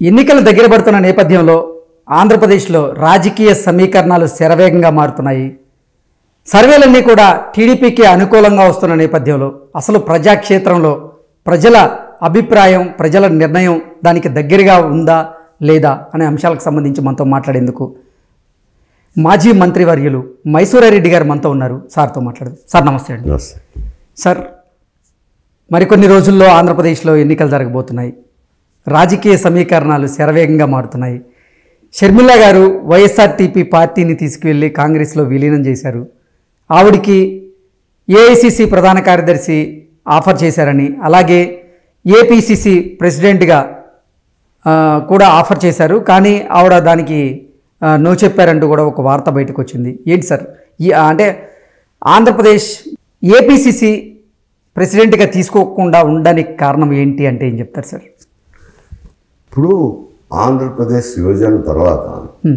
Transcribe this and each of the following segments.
ఎన్నికలు దగ్గర పడుతున్న నేపథ్యంలో ఆంధ్రప్రదేశ్లో రాజకీయ సమీకరణాలు శరవేగంగా మారుతున్నాయి సర్వేలన్నీ కూడా టీడీపీకి అనుకూలంగా వస్తున్న నేపథ్యంలో అసలు ప్రజాక్షేత్రంలో ప్రజల అభిప్రాయం ప్రజల నిర్ణయం దానికి దగ్గరగా ఉందా లేదా అనే అంశాలకు సంబంధించి మనతో మాట్లాడేందుకు మాజీ మంత్రివర్యులు మైసూరారెడ్డి గారు మనతో ఉన్నారు సార్తో మాట్లాడదు సార్ నమస్తే అండి నమస్తే సార్ మరికొన్ని రోజుల్లో ఆంధ్రప్రదేశ్లో ఎన్నికలు జరగబోతున్నాయి రాజకీయ సమీకరణాలు శరవేగంగా మారుతున్నాయి షర్మిల గారు వైఎస్ఆర్టీపీ పార్టీని తీసుకువెళ్ళి కాంగ్రెస్లో విలీనం చేశారు ఆవిడికి ఏఐసిసి ప్రధాన కార్యదర్శి ఆఫర్ చేశారని అలాగే ఏపీసీసీ ప్రెసిడెంట్గా ఆ, కూడా ఆఫర్ చేశారు కానీ ఆవిడ దానికి ఆ, నో చెప్పారంటూ కూడా ఒక వార్త బయటకు వచ్చింది ఏంటి సార్ ఈ అంటే ఆంధ్రప్రదేశ్ ఏపీసీసీ ప్రెసిడెంట్గా తీసుకోకుండా ఉండడానికి కారణం ఏంటి అంటే ఏం చెప్తారు సార్ ఇప్పుడు ఆంధ్రప్రదేశ్ విభజన తర్వాత హ్మ్.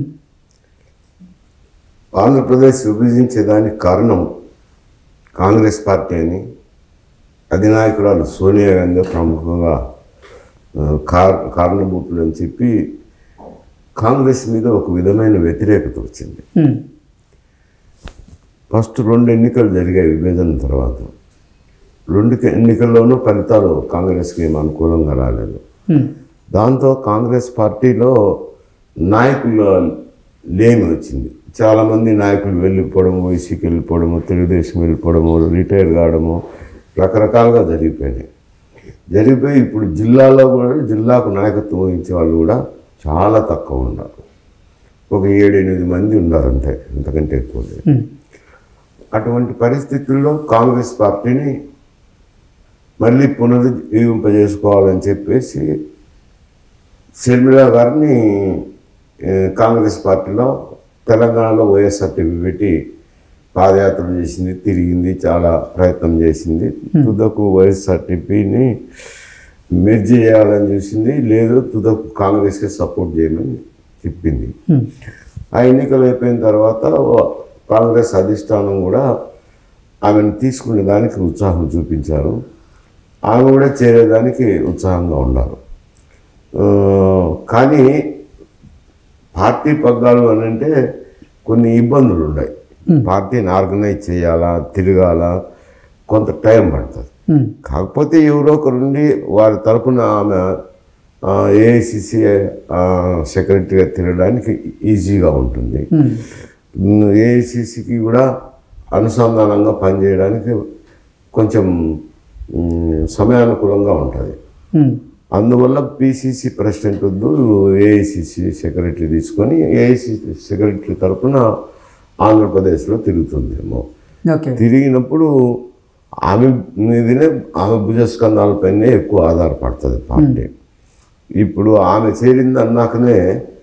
ఆంధ్రప్రదేశ్ విభజించేదానికి కారణం కాంగ్రెస్ పార్టీ అని అధినాయకురాలు సోనియా గాంధీ ప్రముఖంగా ఆ, కార్ కారణభూతులు అని చెప్పి కాంగ్రెస్ మీద ఒక విధమైన వ్యతిరేకత వచ్చింది హ్మ్. ఫస్ట్ రెండు ఎన్నికలు జరిగాయి విభజన తర్వాత రెండు ఎన్నికల్లోనూ ఫలితాలు కాంగ్రెస్కి ఏం అనుకూలంగా రాలేదు హ్మ్. దాంతో కాంగ్రెస్ పార్టీలో నాయకుల లేమి వచ్చింది చాలామంది నాయకులు వెళ్ళిపోవడము వైసీకి వెళ్ళిపోవడము తెలుగుదేశం వెళ్ళిపోవడము రిటైర్ కావడము రకరకాలుగా జరిగిపోయినాయి జరిగిపోయి ఇప్పుడు జిల్లాలో కూడా జిల్లాకు నాయకత్వం వహించే వాళ్ళు కూడా చాలా తక్కువ ఉన్నారు ఒక ఏడు ఎనిమిది మంది ఉన్నారు అంతే అంతకంటే ఎక్కువ లేదు హ్మ్. అటువంటి పరిస్థితుల్లో కాంగ్రెస్ పార్టీని మళ్ళీ పునరుజ్జీవింపజేసుకోవాలని చెప్పేసి షర్మిల గారిని ఏ, కాంగ్రెస్ పార్టీలో తెలంగాణలో వైఎస్ఆర్టీపీ పెట్టి పాదయాత్ర చేసింది తిరిగింది చాలా ప్రయత్నం చేసింది తుదకు వైఎస్ఆర్టీపీని మెర్జ్ చేయాలని చూసింది లేదు తుదకు కాంగ్రెస్కి సపోర్ట్ చేయమని చెప్పింది హ్మ్. ఆ ఎన్నికలు అయిపోయిన తర్వాత ఓ- కాంగ్రెస్ అధిష్టానం కూడా ఆమెను తీసుకునే దానికి ఉత్సాహం చూపించారు ఆమె కూడా చేరేదానికి ఉత్సాహంగా ఉన్నారు ఆ, కానీ పార్టీ పగ్గాలు అని అంటే కొన్ని ఇబ్బందులు ఉన్నాయి పార్టీని ఆర్గనైజ్ చేయాలా తిరగాలా కొంత టైం పడుతుంది హ్మ్. కాకపోతే ఎవరో ఒకరు ఉండి వారి తరపున ఆమె ఏఐసిసి సెక్రటరీగా తిరగడానికి ఈజీగా ఉంటుంది హ్మ్. ఏఐసిసికి కూడా అనుసంధానంగా పనిచేయడానికి కొంచెం మ్, సమయానుకూలంగా ఉంటుంది హ్మ్. అందువల్ల పిసిసి ప్రెసిడెంట్ వద్దు ఏఐసిసి సెక్రటరీ తీసుకొని ఏఐసిసి సెక్రటరీ తరపున ఆంధ్రప్రదేశ్లో తిరుగుతుందేమో ఓకే తిరిగినప్పుడు ఆమె మీదనే ఆమె భుజస్కంధాలపైనే ఎక్కువ ఆధారపడుతుంది పార్టీ ఇప్పుడు ఆమె చేరింది అన్నాకనే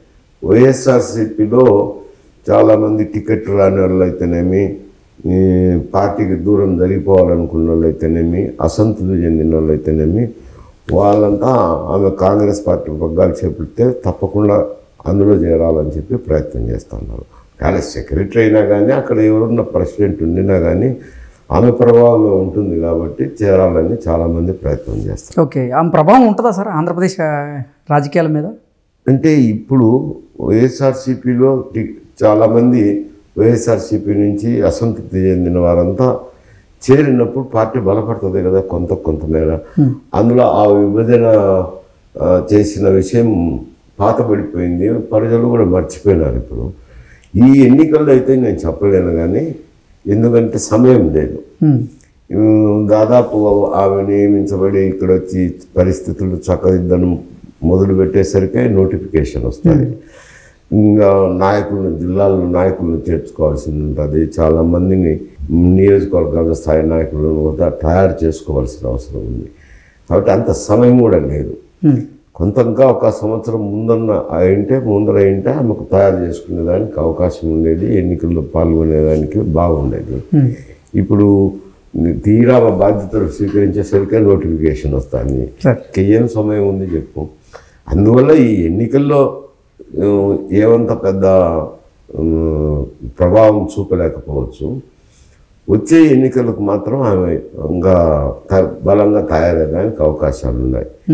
వైఎస్ఆర్సిపిలో చాలామంది టికెట్ రాని వాళ్ళు అయితేనేమి ఈ పార్టీకి దూరం జరిగిపోవాలనుకున్న వాళ్ళు అయితేనేమి అసంతృప్తి చెందిన వాళ్ళు అయితేనేమి వాళ్ళంతా ఆమె కాంగ్రెస్ పార్టీ పగ్గాలు చేపడితే తప్పకుండా అందులో చేరాలని చెప్పి ప్రయత్నం చేస్తున్నారు కానీ సెక్రటరీ అయినా కానీ అక్కడ ఎవరున్న ప్రెసిడెంట్ ఉండినా కానీ ఆమె ప్రభావం ఉంటుంది కాబట్టి చేరాలని చాలామంది ప్రయత్నం చేస్తారు ఓకే ఆమె ప్రభావం ఉంటుందా సార్ ఆంధ్రప్రదేశ్ ఆ, రాజకీయాల మీద అంటే ఇప్పుడు వైఎస్ఆర్సీపీలో టి- చాలామంది వైఎస్ఆర్సీపీ నుంచి అసంతృప్తి చెందిన వారంతా చేరినప్పుడు పార్టీ బలపడుతుంది కదా కొంత కొంతమేర అందులో ఆ విభజన ఆ, చేసిన విషయం పాతపడిపోయింది ప్రజలు కూడా మర్చిపోయినారు ఇప్పుడు ఈ ఎన్నికల్లో అయితే నేను చెప్పలేను కానీ ఎందుకంటే సమయం లేదు హ్మ్. ఉమ్, దాదాపు ఆమె నియమించబడి ఇక్కడ వచ్చి పరిస్థితులు చక్కదిద్దడం మొదలు పెట్టేసరికి నోటిఫికేషన్ వస్తుంది ఇంకా నాయకులను జిల్లాల్లో నాయకులను చేర్చుకోవాల్సి ఉంటుంది చాలా మందిని నియోజకవర్గాల స్థాయి నాయకులను కూడా తయారు చేసుకోవాల్సిన అవసరం ఉంది కాబట్టి అంత సమయం కూడా లేదు హ్మ్. కొంత ఇంకా ఒక సంవత్సరం ముందన్న అయింటే ముందర అయింటే ఆమెకు తయారు చేసుకునేదానికి అవకాశం ఉండేది ఎన్నికల్లో పాల్గొనేదానికి బాగుండేది హ్మ్. ఇప్పుడు తీరా ఆ బాధ్యతలు స్వీకరించేసరికి నోటిఫికేషన్ వస్తుంది సార్ ఇంకా ఏం సమయం ఉంది చెప్పు అందువల్ల ఈ ఎన్నికల్లో ఆ, ఏమంత పెద్ద ఆ, ప్రభావం చూపలేకపోవచ్చు వచ్చే ఎన్నికలకు మాత్రం ఆమె ఇంకా త- బలంగా తయారయ్యడానికి అవకాశాలు ఉన్నాయి హ్మ్.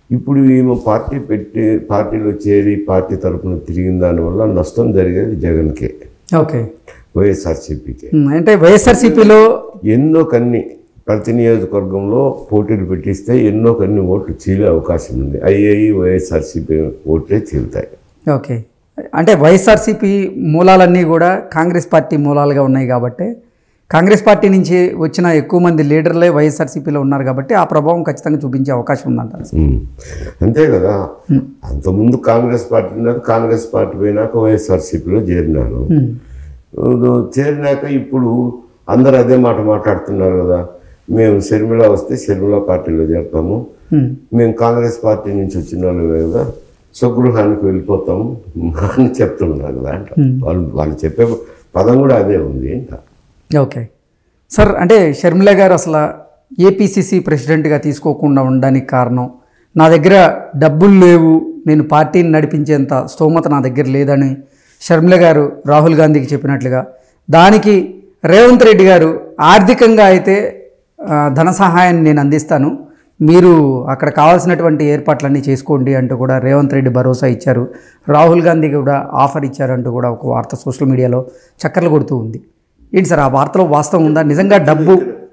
ఇప్పుడు ఈమె పార్టీ పెట్టి పార్టీలో చేరి పార్టీ తరపున తిరిగిన దానివల్ల నష్టం జరిగేది జగన్కే ఓకే వైఎస్ఆర్సీపీకే ఉమ్, అంటే వైఎస్ఆర్సీపీలో ఎన్నో కన్ని ప్రతి నియోజకవర్గంలో పోటీలు పెట్టిస్తే ఎన్నో కన్ని ఓట్లు చీలే అవకాశం ఉంది అయ్యేయి వైఎస్ఆర్సీపీ ఓట్లే చీలుతాయి ఓకే అంటే వైఎస్ఆర్సీపీ మూలాలన్నీ కూడా కాంగ్రెస్ పార్టీ మూలాలుగా ఉన్నాయి కాబట్టి కాంగ్రెస్ పార్టీ నుంచి వచ్చిన ఎక్కువ మంది లీడర్లే వైఎస్ఆర్సీపీలో ఉన్నారు కాబట్టి ఆ ప్రభావం ఖచ్చితంగా చూపించే అవకాశం ఉందంటారు ఉమ్. అంతే కదా అంతకుముందు కాంగ్రెస్ పార్టీ ఉన్నారు కాంగ్రెస్ పార్టీ పోయినాక వైఎస్ఆర్సీపీలో చేరినారు ఉమ్, చేరినాక ఇప్పుడు అందరు అదే మాట మాట్లాడుతున్నారు కదా మేము షర్మిల వస్తే షర్మిల పార్టీలో చేరుతాము ఉమ్, మేము కాంగ్రెస్ పార్టీ నుంచి వచ్చిన వాళ్ళమే కదా స్వగృహానికి వెళ్ళిపోతాము అని చెప్తున్నారు కదా అంట వాళ్ళు వాళ్ళు చెప్పే పదం కూడా అదే ఉంది అంట ఓకే సార్ అంటే షర్మిల గారు అసలు ఏపీసీసీ ప్రెసిడెంట్గా తీసుకోకుండా ఉండడానికి కారణం నా దగ్గర డబ్బులు లేవు నేను పార్టీని నడిపించేంత స్తోమత నా దగ్గర లేదని షర్మిల గారు రాహుల్ గాంధీకి చెప్పినట్లుగా దానికి రేవంత్ రెడ్డి గారు ఆర్థికంగా అయితే ఆ, ధన సహాయాన్ని నేను అందిస్తాను మీరు అక్కడ కావాల్సినటువంటి ఏర్పాట్లన్నీ చేసుకోండి అంటూ కూడా రేవంత్ రెడ్డి భరోసా ఇచ్చారు రాహుల్ గాంధీ కూడా ఆఫర్ ఇచ్చారంటూ కూడా ఒక వార్త సోషల్ మీడియాలో చక్కర్లు కొడుతూ ఉంది ఏంటి సార్ ఆ వార్తలో వాస్తవం ఉందా నిజంగా డబ్బు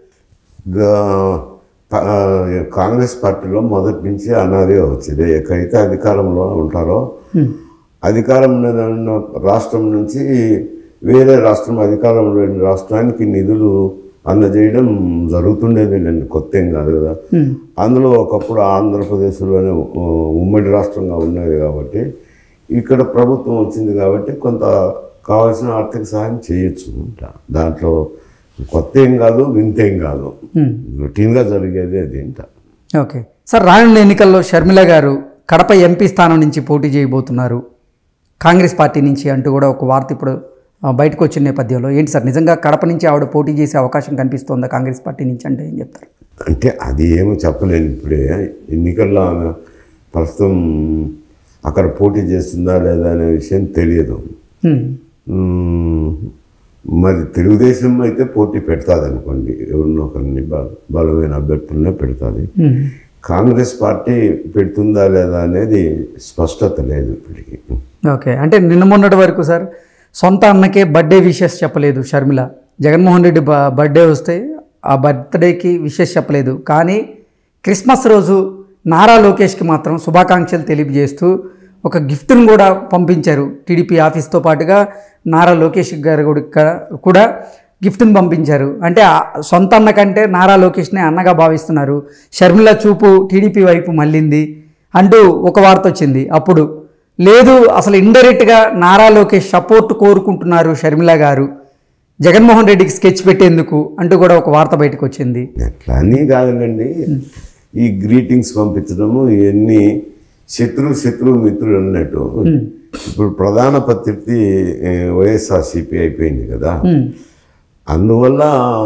గా- ప- ఆ, కాంగ్రెస్ పార్టీలో మొదటి నుంచి అనాదే వచ్చింది ఎక్కడైతే అధికారంలో ఉంటారో అధికారం మీద ఉన్న రాష్ట్రం నుంచి వేరే రాష్ట్రం అధికారంలో లేని రాష్ట్రానికి నిధులు అందజేయడం జరుగుతుండేది లేండి కొత్త ఏం కాదు కదా హ్మ్. అందులో ఒకప్పుడు ఆంధ్రప్రదేశ్లోనే ఉ- ఉమ్మడి రాష్ట్రంగా ఉన్నది కాబట్టి ఇక్కడ ప్రభుత్వం వచ్చింది కాబట్టి కొంత కావాల్సిన ఆర్థిక సహాయం చేయొచ్చు దాంట్లో కొత్త ఏం కాదు వింత ఏం కాదు హ్మ్. రొటీన్గా జరిగేది అది ఇంట ఓకే సార్ రానున్న ఎన్నికల్లో షర్మిల గారు కడప ఎంపీ స్థానం నుంచి పోటీ చేయబోతున్నారు కాంగ్రెస్ పార్టీ నుంచి అంటూ కూడా ఒక వార్త ఇప్పుడు ఆ, బయటకు వచ్చిన నేపథ్యంలో ఏంటి సార్ నిజంగా కడప నుంచి ఆవిడ పోటీ చేసే అవకాశం కనిపిస్తోందా కాంగ్రెస్ పార్టీ నుంచి అంటే ఏం చెప్తారు అంటే అది ఏమో చెప్పలేను ఇప్పుడే ఎన్నికల్లో ఆమె ప్రస్తుతం అక్కడ పోటీ చేస్తుందా లేదా అనే విషయం తెలియదు హ్మ్. మ్మ్. మరి తెలుగుదేశం అయితే పోటీ పెడతాది అనుకోండి ఎవరినో ఒకరిని బల బలమైన అభ్యర్థులనే పెడతాది హ్మ్. కాంగ్రెస్ పార్టీ పెడుతుందా లేదా అనేది స్పష్టత లేదు ఇప్పటికి ఓకే అంటే నిన్న మొన్నటి వరకు సార్ సొంత అన్నకే బర్త్డే విషెస్ చెప్పలేదు షర్మిల జగన్మోహన్ రెడ్డి బ బర్త్డే వస్తే ఆ బర్త్డేకి విషెస్ చెప్పలేదు కానీ క్రిస్మస్ రోజు నారా లోకేష్కి మాత్రం శుభాకాంక్షలు తెలియజేస్తూ ఒక గిఫ్ట్ను కూడా పంపించారు టీడీపీ ఆఫీస్తో పాటుగా నారా లోకేష్ గారు కూడా- కూడా గిఫ్ట్ని పంపించారు అంటే ఆ సొంత అన్న కంటే నారా లోకేష్ని అన్నగా భావిస్తున్నారు షర్మిల చూపు టీడీపీ వైపు మళ్ళింది అంటూ ఒక వార్త వచ్చింది అప్పుడు లేదు అసలు ఇండైరెక్ట్గా నారా లోకేష్ సపోర్ట్ కోరుకుంటున్నారు షర్మిల గారు జగన్మోహన్ రెడ్డికి స్కెచ్ పెట్టేందుకు అంటూ కూడా ఒక వార్త బయటకు వచ్చింది అట్లా అని కాదులండి ఈ గ్రీటింగ్స్ పంపించడము ఇవన్నీ శత్రు శత్రువు మిత్రులు అన్నట్టు ఇప్పుడు ప్రధాన పత్రిక వైఎస్ఆర్సీపీ అయిపోయింది కదా హ్మ్. అందువల్ల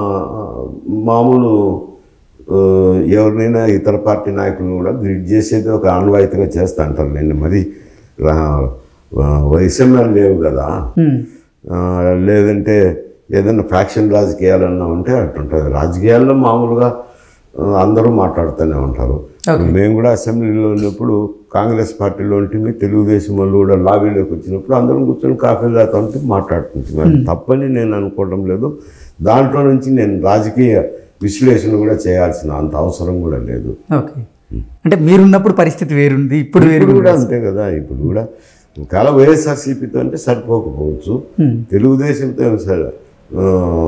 మామూలు ఆ, ఎవరినైనా ఇతర పార్టీ నాయకులను కూడా గ్రిడ్ చేసేది ఒక ఆన్వాయితీగా చేస్తా అంటారు నేను మరి వైసమ్యాలు లేవు కదా హ్మ్. ఆ, లేదంటే ఏదైనా ఫ్యాక్షన్ రాజకీయాలన్నా ఉంటే అట్టుంటుంది రాజకీయాల్లో మామూలుగా ఆ, అందరూ మాట్లాడుతూనే ఉంటారు మేము కూడా అసెంబ్లీలో ఉన్నప్పుడు కాంగ్రెస్ పార్టీలో ఉంటుంది తెలుగుదేశం వాళ్ళు కూడా లాబీలోకి వచ్చినప్పుడు అందరం కూర్చొని కాఫీ తాగుతా ఉంటే మాట్లాడుతుంటాం అది తప్పని నేను అనుకోవడం లేదు దాంట్లో నుంచి నేను రాజకీయ విశ్లేషణ కూడా చేయాల్సిన అంత అవసరం కూడా లేదు ఓకే అంటే మీరున్నప్పుడు పరిస్థితి వేరుంది ఇప్పుడు వేరు ఇప్పుడు కూడా అంతే కదా ఇప్పుడు కూడా ఒకవేళ వైఎస్ఆర్సీపీతో అంటే సరిపోకపోవచ్చు తెలుగుదేశంతో ఏం సరే ఆ,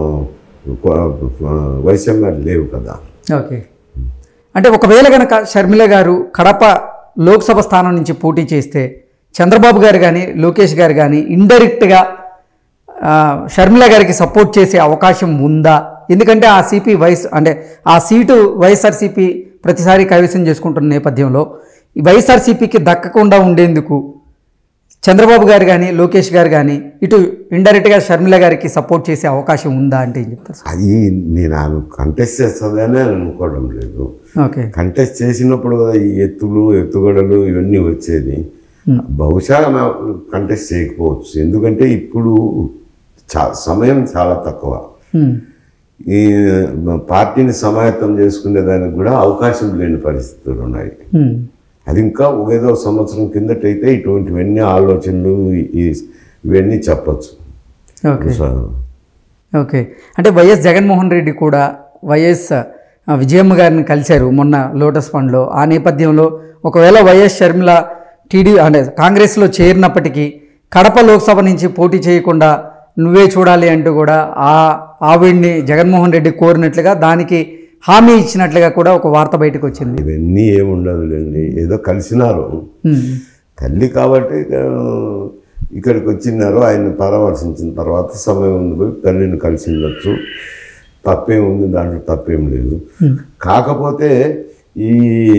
కొ- వైషమ్యాలు లేవు కదా ఓకే అంటే ఒకవేళ కనుక షర్మిల గారు కడప లోక్సభ స్థానం నుంచి పోటీ చేస్తే చంద్రబాబు గారు కానీ లోకేష్ గారు కానీ ఇండైరెక్ట్గా షర్మిల గారికి సపోర్ట్ చేసే అవకాశం ఉందా ఎందుకంటే ఆ సిపి వైఎస్ అంటే ఆ సీటు వైఎస్ఆర్సీపీ ప్రతిసారి కైవసం చేసుకుంటున్న నేపథ్యంలో ఈ వైఎస్ఆర్సీపీకి దక్కకుండా ఉండేందుకు చంద్రబాబు గారు కానీ లోకేష్ గారు కానీ ఇటు ఇండైరెక్ట్గా షర్మిల గారికి సపోర్ట్ చేసే అవకాశం ఉందా అంటే ఏం చెప్తారు సార్? అది నేను ఆమె కంటెస్ట్ చేస్తుందనే అనుకోవడం లేదు ఓకే కంటెస్ట్ చేసినప్పుడు కదా ఈ ఎత్తులు ఎత్తుగడలు ఇవన్నీ వచ్చేది బహుశా ఆమె కంటెస్ట్ చేయకపోవచ్చు ఎందుకంటే ఇప్పుడు చా సమయం చాలా తక్కువ హ్మ్. ఈ పార్టీని సమాయత్తం చేసుకునే దానికి కూడా అవకాశం లేని పరిస్థితులు ఉన్నాయి హ్మ్. అది ఇంకా ఏదో సంవత్సరం కిందటైతే ఇటువంటివన్నీ ఆలోచనలు ఈ- ఇవన్నీ చెప్పచ్చు ఓకే ఓకే అంటే వైఎస్ జగన్మోహన్ రెడ్డి కూడా వైఎస్ ఆ, విజయమ్మ గారిని కలిశారు మొన్న లోటస్ ఫండ్లో ఆ నేపథ్యంలో ఒకవేళ వైఎస్ షర్మిల టీడీ అంటే కాంగ్రెస్లో చేరినప్పటికీ కడప లోక్సభ నుంచి పోటీ చేయకుండా నువ్వే చూడాలి అంటూ కూడా ఆ ఆవిడ్ని జగన్మోహన్ రెడ్డి కోరినట్లుగా దానికి హామీ ఇచ్చినట్లుగా కూడా ఒక వార్త బయటకు వచ్చింది ఇవన్నీ ఏముండదులేండి ఏదో కలిసినారు ఉమ్. తల్లి కాబట్టి ఇక ఇక్కడికి వచ్చినారు ఆయన పరామర్శించిన తర్వాత సమయం ఉంది పోయి తల్లిని కలిసి ఉండొచ్చు తప్పేం ఉంది దాంట్లో తప్పేం లేదు కాకపోతే ఈ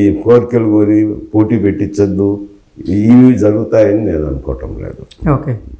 కోరికలు కోరి పోటీ పెట్టించద్దు ఇవి జరుగుతాయని నేను అనుకోవటం లేదు ఓకే